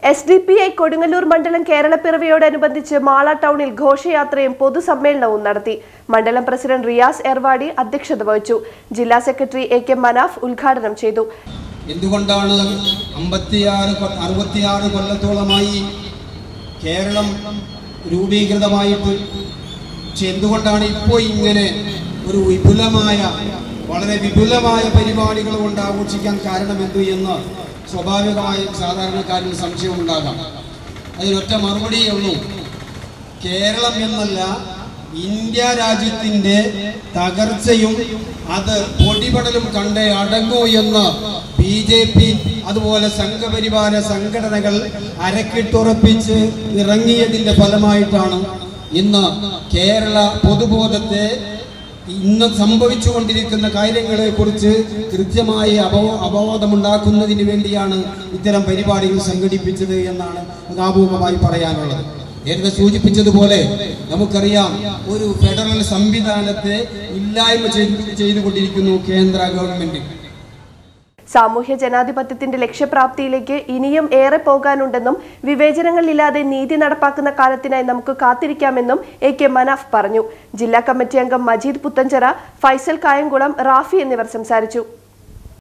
S D P I Kodungallur മണ്ഡലം കേരളപ്പിറവിയോടനുബന്ധിച്ച് മാള ടൗണിൽ ഘോഷയാത്രയും പൊതുസമ്മേളനവും നടത്തി മണ്ഡലം പ്രസിഡന്റ് റിയാസ് എർവാടി അധ്യക്ഷത വഹിച്ചു ജില്ലാ സെക്രട്ടറി എ കെ മനാഫ് ഉദ്ഘാടനം ചെയ്തു എന്തുകൊണ്ടാണ് അമ്പത്തിയാറ് കൊ- അറുപത്തിയാറ് കൊല്ലത്തോളമായി കേരളം രൂപീകൃതമായിട്ട് പക്ഷെ എന്തുകൊണ്ടാണ് ഇപ്പോൾ ഇങ്ങനെ ഒരു വിപുലമായ വളരെ വിപുലമായ പരിപാടികൾ കൊണ്ട് ആഘോഷിക്കാൻ കാരണമെന്തു എന്ന് സ്വാഭാവികമായും സാധാരണക്കാരിൽ സംശയമുണ്ടാകാം അതിനൊറ്റ മറുപടിയേ ഉള്ളൂ കേരളം എന്നല്ല ഇന്ത്യ രാജ്യത്തിന്റെ തകർച്ചയും അത് പൊടിപടലും കണ്ടേ അടങ്ങൂ എന്ന് ബി ജെ പി അതുപോലെ സംഘപരിവാര സംഘടനകൾ അരക്കിട്ടുറപ്പിച്ച് ഇറങ്ങിയതിന്റെ ഫലമായിട്ടാണ് ഇന്ന് കേരള പൊതുബോധത്തെ ഇന്ന് സംഭവിച്ചുകൊണ്ടിരിക്കുന്ന കാര്യങ്ങളെ കുറിച്ച് കൃത്യമായി അബോ അവബോധമുണ്ടാക്കുന്നതിന് വേണ്ടിയാണ് ഇത്തരം പരിപാടികൾ സംഘടിപ്പിച്ചത് എന്നാണ് ആമുഖമായി പറയാനുള്ളത് നേരത്തെ സൂചിപ്പിച്ചതുപോലെ നമുക്കറിയാം ഒരു ഫെഡറൽ സംവിധാനത്തെ ഇല്ലായ്മ ചെയ്തു ചെയ്തുകൊണ്ടിരിക്കുന്നു കേന്ദ്ര ഗവൺമെന്റ് സാമൂഹ്യ ജനാധിപത്യത്തിന്റെ ലക്ഷ്യപ്രാപ്തിയിലേക്ക് ഇനിയും ഏറെ പോകാനുണ്ടെന്നും വിവേചനങ്ങളില്ലാതെ നീതി നടപ്പാക്കുന്ന കാലത്തിനായി നമുക്ക് കാത്തിരിക്കാമെന്നും എ കെ മനാഫ് പറഞ്ഞു ജില്ലാ കമ്മിറ്റി അംഗം മജീദ് പുത്തഞ്ചിറ ഫൈസൽ കായംകുളം റാഫി എന്നിവർ സംസാരിച്ചു